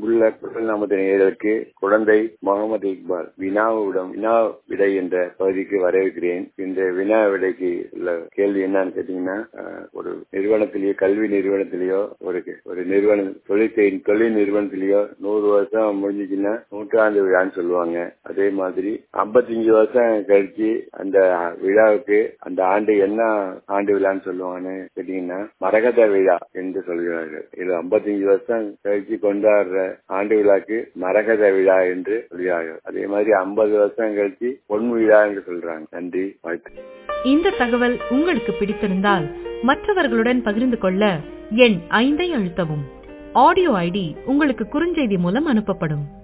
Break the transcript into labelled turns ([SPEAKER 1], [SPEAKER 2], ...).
[SPEAKER 1] அன்புள்ள குரல் நமது நேயர்களுக்கு குழந்தை முகமது இக்பால் வினாவிடம் வினா விடை என்ற பகுதிக்கு வரவேற்கிறேன் இந்த வினா விடைக்கு உள்ள கேள்வி என்னன்னு கேட்டீங்கன்னா அஹ், ஒரு நிறுவனத்திலேயோ கல்வி நிறுவனத்திலேயோ ஒரு ஒரு நிறுவனம் தொழில் செய்- தொழில் நிறுவனத்திலேயோ நூறு வருஷம் முடிஞ்சுச்சுன்னா நூற்றாண்டு விழான்னு சொல்லுவாங்க அதே மாதிரி ஐம்பத்தஞ்சு வருஷம் கழிச்சு அந்த விழாவுக்கு அந்த ஆண்டு என்ன ஆண்டு விழான்னு சொல்லுவாங்கன்னு கேட்டீங்கன்னா மரகத விழா என்று சொல்கிறார்கள் இது ஐம்பத்தஞ்சு வருஷம் கழிச்சு கொண்டாடுற ஆண்டு விழாக்கு மரகத விழா என்று சொல்கிறார்கள் அதே மாதிரி ஐம்பது வருஷம் கழிச்சு பொன் விழா என்று சொல்றாங்க நன்றி வாழ்த்து
[SPEAKER 2] இந்த தகவல் உங்களுக்கு பிடித்திருந்தால் மற்றவர்களுடன் பகிர்ந்து கொள்ள எண் ஐந்தை அழுத்தவும் ஆடியோ ஐடி உங்களுக்கு குறுஞ்செய்தி மூலம் அனுப்பப்படும்